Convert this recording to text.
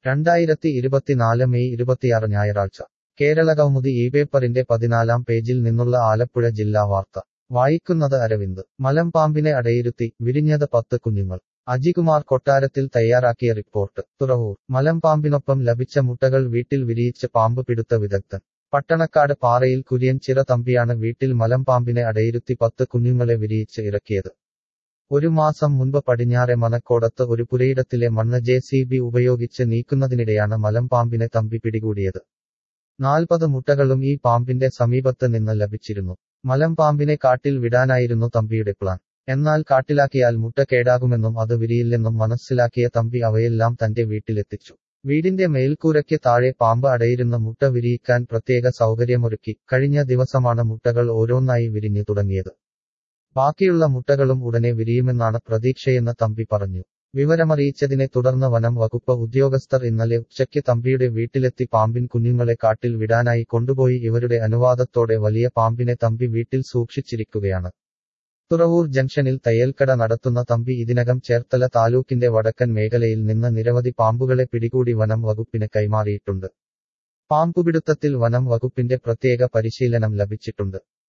രണ്ടായിരത്തി ഇരുപത്തിനാല് മെയ് ഇരുപത്തിയാറ് ഞായറാഴ്ച കേരള കൗമുദി ഈ പേപ്പറിന്റെ പതിനാലാം പേജിൽ നിന്നുള്ള ആലപ്പുഴ ജില്ലാ വാർത്ത വായിക്കുന്നത് അരവിന്ദ് മലമ്പാമ്പിനെ അടയിരുത്തി വിരിഞ്ഞത് പത്ത് കുഞ്ഞുങ്ങൾ അജികുമാർ കൊട്ടാരത്തിൽ തയ്യാറാക്കിയ റിപ്പോർട്ട് തുറവൂർ മലമ്പാമ്പിനൊപ്പം ലഭിച്ച മുട്ടകൾ വീട്ടിൽ വിരിയിച്ച് പാമ്പ് പിടുത്ത വിദഗ്ധൻ പട്ടണക്കാട് പാറയിൽ കുര്യൻ ചിറ തമ്പിയാണ് വീട്ടിൽ മലമ്പാമ്പിനെ അടയിരുത്തി പത്ത് കുഞ്ഞുങ്ങളെ വിരിയിച്ച് ഇറക്കിയത് ഒരു മാസം മുൻപ് പടിഞ്ഞാറെ മനക്കോടത്ത് ഒരു പുരയിടത്തിലെ മണ്ണ് ജെ സി ബി ഉപയോഗിച്ച് നീക്കുന്നതിനിടെയാണ് മലമ്പാമ്പിനെ തമ്പി പിടികൂടിയത് നാൽപ്പത് മുട്ടകളും ഈ പാമ്പിന്റെ സമീപത്ത് നിന്ന് ലഭിച്ചിരുന്നു മലമ്പാമ്പിനെ കാട്ടിൽ വിടാനായിരുന്നു തമ്പിയുടെ പ്ലാൻ എന്നാൽ കാട്ടിലാക്കിയാൽ മുട്ട കേടാകുമെന്നും അത് വിരിയില്ലെന്നും മനസ്സിലാക്കിയ തമ്പി അവയെല്ലാം തന്റെ വീട്ടിലെത്തിച്ചു വീടിന്റെ മേൽക്കൂരയ്ക്ക് താഴെ പാമ്പ് അടയിരുന്ന മുട്ട വിരിയിക്കാൻ പ്രത്യേക സൗകര്യമൊരുക്കി കഴിഞ്ഞ ദിവസമാണ് മുട്ടകൾ ഓരോന്നായി വിരിഞ്ഞു തുടങ്ങിയത് ബാക്കിയുള്ള മുട്ടകളും ഉടനെ വിരിയുമെന്നാണ് പ്രതീക്ഷയെന്ന് തമ്പി പറഞ്ഞു വിവരമറിയിച്ചതിനെ തുടർന്ന് വനം വകുപ്പ് ഉദ്യോഗസ്ഥർ ഇന്നലെ ഉച്ചയ്ക്ക് തമ്പിയുടെ വീട്ടിലെത്തി പാമ്പിൻ കുഞ്ഞുങ്ങളെ കാട്ടിൽ വിടാനായി കൊണ്ടുപോയി ഇവരുടെ അനുവാദത്തോടെ വലിയ പാമ്പിനെ തമ്പി വീട്ടിൽ സൂക്ഷിച്ചിരിക്കുകയാണ് തുറവൂർ ജംഗ്ഷനിൽ തയ്യൽക്കട നടത്തുന്ന തമ്പി ഇതിനകം ചേർത്തല താലൂക്കിന്റെ വടക്കൻ മേഖലയിൽ നിന്ന് നിരവധി പാമ്പുകളെ പിടികൂടി വനം വകുപ്പിന് കൈമാറിയിട്ടുണ്ട് പാമ്പുപിടുത്തത്തിൽ വനം വകുപ്പിന്റെ പ്രത്യേക പരിശീലനം ലഭിച്ചിട്ടുണ്ട്